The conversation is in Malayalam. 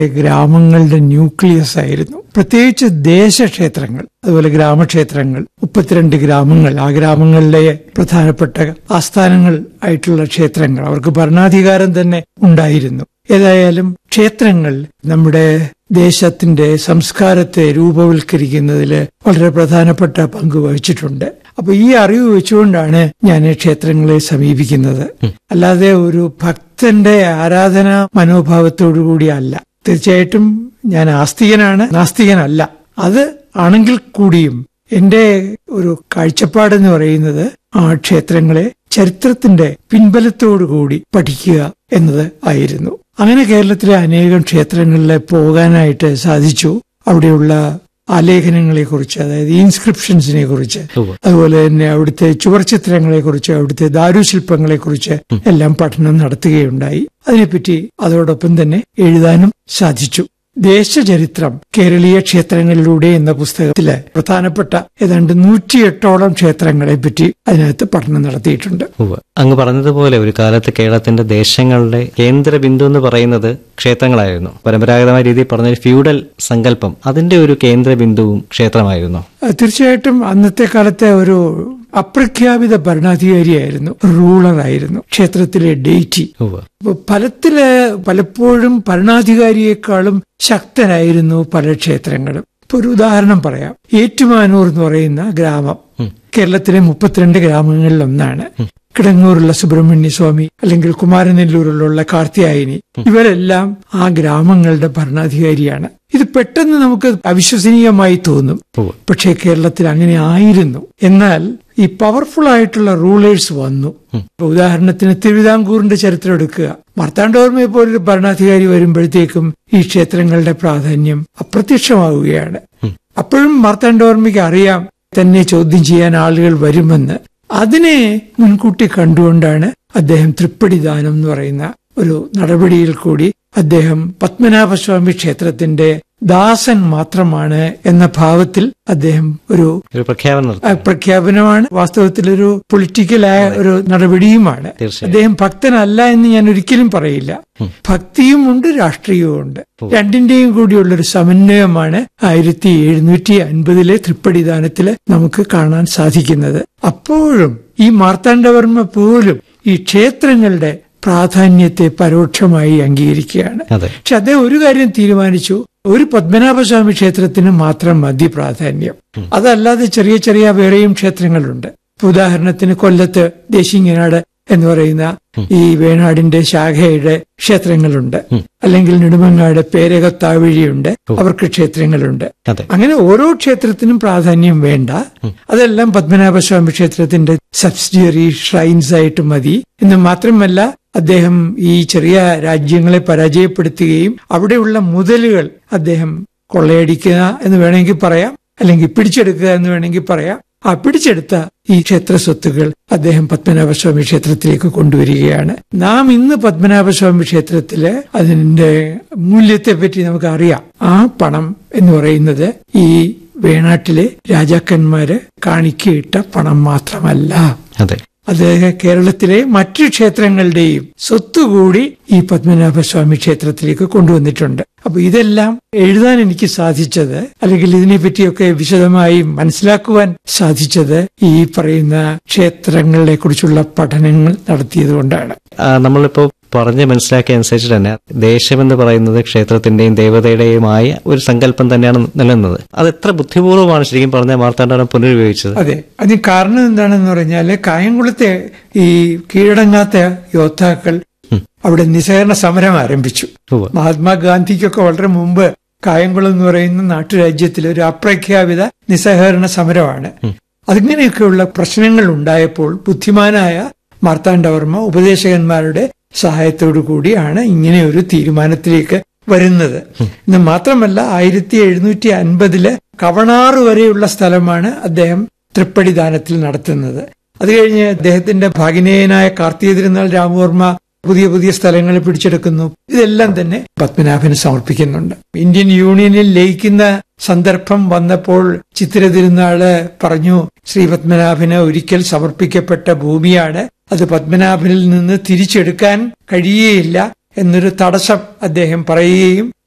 ഗ്രാമങ്ങളുടെ ന്യൂക്ലിയസ് ആയിരുന്നു പ്രത്യേകിച്ച് ദേശക്ഷേത്രങ്ങൾ അതുപോലെ ഗ്രാമക്ഷേത്രങ്ങൾ മുപ്പത്തിരണ്ട് ഗ്രാമങ്ങൾ ആ ഗ്രാമങ്ങളിലെ പ്രധാനപ്പെട്ട ആസ്ഥാനങ്ങൾ ആയിട്ടുള്ള ക്ഷേത്രങ്ങൾ അവർക്ക് ഭരണാധികാരം തന്നെ ഉണ്ടായിരുന്നു ഏതായാലും ക്ഷേത്രങ്ങൾ നമ്മുടെ ദേശത്തിന്റെ സംസ്കാരത്തെ രൂപവൽക്കരിക്കുന്നതിൽ വളരെ പ്രധാനപ്പെട്ട പങ്ക് വഹിച്ചിട്ടുണ്ട് അപ്പൊ ഈ അറിവ് വെച്ചുകൊണ്ടാണ് ഞാൻ ക്ഷേത്രങ്ങളെ സമീപിക്കുന്നത് അല്ലാതെ ഒരു ഭക്തന്റെ ആരാധന മനോഭാവത്തോടുകൂടി അല്ല തീർച്ചയായിട്ടും ഞാൻ ആസ്തികനാണ് നാസ്തികനല്ല അത് ആണെങ്കിൽ കൂടിയും എന്റെ ഒരു കാഴ്ചപ്പാടെന്ന് പറയുന്നത് ആ ക്ഷേത്രങ്ങളെ ചരിത്രത്തിന്റെ പിൻബലത്തോടുകൂടി പഠിക്കുക എന്നത് ആയിരുന്നു അങ്ങനെ കേരളത്തിലെ അനേകം ക്ഷേത്രങ്ങളിൽ പോകാനായിട്ട് സാധിച്ചു അവിടെയുള്ള ആലേഖനങ്ങളെ കുറിച്ച് അതായത് ഇൻസ്ക്രിപ്ഷൻസിനെ കുറിച്ച് ഉവ്വ്. അതുപോലെ തന്നെ അവിടുത്തെ ചുവർച്ചിത്രങ്ങളെ കുറിച്ച് അവിടുത്തെ ദാരുശില്പങ്ങളെ കുറിച്ച് എല്ലാം പഠനം നടത്തുകയുണ്ടായി അതിനെപ്പറ്റി അതോടൊപ്പം തന്നെ എഴുതാനും സാധിച്ചു ദേശചരിത്രം കേരളീയ ക്ഷേത്രങ്ങളിലൂടെ എന്ന പുസ്തകത്തില് പ്രധാനപ്പെട്ട ഏതാണ്ട് നൂറ്റിയെട്ടോളം ക്ഷേത്രങ്ങളെ പറ്റി അതിനകത്ത് പഠനം നടത്തിയിട്ടുണ്ട് ഉവ്വ്. അങ്ങ് പറഞ്ഞതുപോലെ ഒരു കാലത്ത് കേരളത്തിന്റെ ദേശങ്ങളുടെ കേന്ദ്ര ബിന്ദു എന്ന് പറയുന്നത് ക്ഷേത്രങ്ങളായിരുന്നു പരമ്പരാഗതമായ രീതിയിൽ പറഞ്ഞ ഒരു ഫ്യൂഡൽ സങ്കല്പം അതിന്റെ ഒരു കേന്ദ്ര ബിന്ദുവും ക്ഷേത്രമായിരുന്നു അഹ് തീർച്ചയായിട്ടും അന്നത്തെ കാലത്തെ ഒരു അപ്രഖ്യാപിത ഭരണാധികാരിയായിരുന്നു റൂളറായിരുന്നു ക്ഷേത്രത്തിലെ ഡേറ്റി ഉവ്വ്. അപ്പൊ ഫലത്തില് പലപ്പോഴും ഭരണാധികാരിയെക്കാളും ശക്തനായിരുന്നു പല ക്ഷേത്രങ്ങളും ഇപ്പൊ ഒരു ഉദാഹരണം പറയാം ഏറ്റുമാനൂർ എന്ന് പറയുന്ന ഗ്രാമം കേരളത്തിലെ മുപ്പത്തിരണ്ട് ഗ്രാമങ്ങളിൽ ഒന്നാണ് കിടങ്ങൂരുള്ള സുബ്രഹ്മണ്യ സ്വാമി അല്ലെങ്കിൽ കുമാരനെല്ലൂരിലുള്ള കാർത്തിയായനി ഇവരെല്ലാം ആ ഗ്രാമങ്ങളുടെ ഭരണാധികാരിയാണ് ഇത് പെട്ടെന്ന് നമുക്ക് അവിശ്വസനീയമായി തോന്നും ഉവ്വ്. പക്ഷേ കേരളത്തിൽ അങ്ങനെ ആയിരുന്നു എന്നാൽ ഈ പവർഫുൾ ആയിട്ടുള്ള റൂളേഴ്സ് വന്നു ഇപ്പൊ ഉദാഹരണത്തിന് തിരുവിതാംകൂറിന്റെ ചരിത്രം എടുക്കുക മാർത്താണ്ഡവർമ്മയെ പോലൊരു ഭരണാധികാരി വരുമ്പോഴത്തേക്കും ഈ ക്ഷേത്രങ്ങളുടെ പ്രാധാന്യം അപ്രത്യക്ഷമാവുകയാണ് അപ്പോഴും മാർത്താണ്ഡവർമ്മയ്ക്ക് അറിയാം തന്നെ ചോദ്യം ചെയ്യാൻ ആളുകൾ വരുമെന്ന് അതിനെ മുൻകൂട്ടി കണ്ടുകൊണ്ടാണ് അദ്ദേഹം തൃപ്പടിദാനം എന്ന് പറയുന്ന ഒരു നടപടിയിൽ കൂടി അദ്ദേഹം പത്മനാഭസ്വാമി ക്ഷേത്രത്തിന്റെ ദാസൻ മാത്രമാണ് എന്ന ഭാവത്തിൽ അദ്ദേഹം ഒരു ഒരു പ്രഖ്യാപനം നടത്തി ആ, പ്രഖ്യാപനമാണ് വാസ്തവത്തിൽ ഒരു പൊളിറ്റിക്കലായ ഒരു നടപടിയുമാണ് തീർച്ചയായും. അദ്ദേഹം ഭക്തനല്ല എന്ന് ഞാൻ ഒരിക്കലും പറയില്ല ഭക്തിയും ഉണ്ട് രാഷ്ട്രീയവും ഉണ്ട് രണ്ടിന്റെയും കൂടിയുള്ള ഒരു സമന്വയമാണ് ആയിരത്തി എഴുന്നൂറ്റി അൻപതിലെ തൃപ്പടിദാനത്തില് നമുക്ക് കാണാൻ സാധിക്കുന്നത് അപ്പോഴും ഈ മാർത്താണ്ഡവർമ്മ പോലും ഈ ക്ഷേത്രങ്ങളുടെ പ്രാധാന്യത്തെ പരോക്ഷമായി അംഗീകരിക്കുകയാണ് അതെ പക്ഷെ അദ്ദേഹം ഒരു കാര്യം തീരുമാനിച്ചു ഒരു പത്മനാഭസ്വാമി ക്ഷേത്രത്തിന് മാത്രം മതി പ്രാധാന്യം അതല്ലാതെ ചെറിയ ചെറിയ വേറെയും ക്ഷേത്രങ്ങളുണ്ട് ഇപ്പൊ ഉദാഹരണത്തിന് കൊല്ലത്ത് ദേശിങ്ങനാട് എന്ന് പറയുന്ന ഈ വേണാടിന്റെ ശാഖയുടെ ക്ഷേത്രങ്ങളുണ്ട് അല്ലെങ്കിൽ നെടുമങ്ങാട് പേരകത്താവഴിയുണ്ട് അവർക്ക് ക്ഷേത്രങ്ങളുണ്ട് അതെ അങ്ങനെ ഓരോ ക്ഷേത്രത്തിനും പ്രാധാന്യം വേണ്ട അതെല്ലാം പത്മനാഭസ്വാമി ക്ഷേത്രത്തിന്റെ സബ്സിഡിയറി ഷ്രൈൻസ് ആയിട്ട് മതി എന്ന് മാത്രമല്ല അദ്ദേഹം ഈ ചെറിയ രാജ്യങ്ങളെ പരാജയപ്പെടുത്തുകയും അവിടെയുള്ള മുതലുകൾ അദ്ദേഹം കൊള്ളയടിക്കുക എന്ന് വേണമെങ്കിൽ പറയാം അല്ലെങ്കിൽ പിടിച്ചെടുക്കുക എന്ന് വേണമെങ്കിൽ പറയാം ആ പിടിച്ചെടുത്ത ഈ ക്ഷേത്ര സ്വത്തുകൾ അദ്ദേഹം പത്മനാഭസ്വാമി ക്ഷേത്രത്തിലേക്ക് കൊണ്ടുവരികയാണ് നാം ഇന്ന് പത്മനാഭസ്വാമി ക്ഷേത്രത്തില് അതിന്റെ മൂല്യത്തെ പറ്റി നമുക്ക് അറിയാം ആ പണം എന്ന് പറയുന്നത് ഈ വേണാട്ടിലെ രാജാക്കന്മാര് കാണിക്കയിട്ട പണം മാത്രമല്ല അതെ അത് കേരളത്തിലെ മറ്റു ക്ഷേത്രങ്ങളുടെയും സ്വത്തുകൂടി ഈ പത്മനാഭസ്വാമി ക്ഷേത്രത്തിലേക്ക് കൊണ്ടുവന്നിട്ടുണ്ട് അപ്പൊ ഇതെല്ലാം എഴുതാൻ എനിക്ക് സാധിച്ചത് അല്ലെങ്കിൽ ഇതിനെ പറ്റിയൊക്കെ വിശദമായി മനസ്സിലാക്കുവാൻ സാധിച്ചത് ഈ പറയുന്ന ക്ഷേത്രങ്ങളെ കുറിച്ചുള്ള പഠനങ്ങൾ നടത്തിയത് കൊണ്ടാണ് ആ, നമ്മളിപ്പോ പറഞ്ഞ് മനസ്സിലാക്കിയ അനുസരിച്ച് തന്നെ ദേശമെന്ന് പറയുന്നത് ക്ഷേത്രത്തിന്റെയും ദേവതയുടെയുമായ ഒരു സങ്കല്പം തന്നെയാണ് നിലനിന്നത് അത് എത്ര ബുദ്ധിപൂർവ്വമാണ് ശരിക്കും പറഞ്ഞ മാർത്താണ്ഡവരം പുനരുപയോഗിച്ചത് അതെ അതിന് കാരണം എന്താണെന്ന് പറഞ്ഞാല് കായംകുളത്തെ ഈ കീഴടങ്ങാത്ത യോദ്ധാക്കൾ അവിടെ നിസ്സഹകരണ സമരം ആരംഭിച്ചു ഉവ്വ്. മഹാത്മാഗാന്ധിക്കൊക്കെ വളരെ മുമ്പ് കായംകുളം എന്ന് പറയുന്ന നാട്ടുരാജ്യത്തിൽ ഒരു അപ്രഖ്യാപിത നിസ്സഹകരണ സമരമാണ് അതിങ്ങനെയൊക്കെയുള്ള പ്രശ്നങ്ങൾ ഉണ്ടായപ്പോൾ ബുദ്ധിമാനായ മാർത്താണ്ഡവർമ്മ ഉപദേശകന്മാരുടെ സഹായത്തോടു കൂടിയാണ് ഇങ്ങനെ ഒരു തീരുമാനത്തിലേക്ക് വരുന്നത് എന്ന് മാത്രമല്ല ആയിരത്തി എഴുന്നൂറ്റി അൻപതില് കവണാറ് വരെയുള്ള സ്ഥലമാണ് അദ്ദേഹം തൃപ്പടിദാനത്തിൽ നടത്തുന്നത് അത് കഴിഞ്ഞ് അദ്ദേഹത്തിന്റെ ഭാഗിനേയനായ കാർത്തിക തിരുനാൾ രാമവർമ്മ പുതിയ പുതിയ സ്ഥലങ്ങൾ പിടിച്ചെടുക്കുന്നു ഇതെല്ലാം തന്നെ പത്മനാഭന് സമർപ്പിക്കുന്നുണ്ട് ഇന്ത്യൻ യൂണിയനിൽ ലയിക്കുന്ന സന്ദർഭം വന്നപ്പോൾ ചിത്തിര തിരുനാള് പറഞ്ഞു ശ്രീ പത്മനാഭന് ഒരിക്കൽ സമർപ്പിക്കപ്പെട്ട ഭൂമിയാണ് അത് പത്മനാഭനിൽ നിന്ന് തിരിച്ചെടുക്കാൻ കഴിയുകയില്ല എന്നൊരു തടസ്സം അദ്ദേഹം പറയുകയും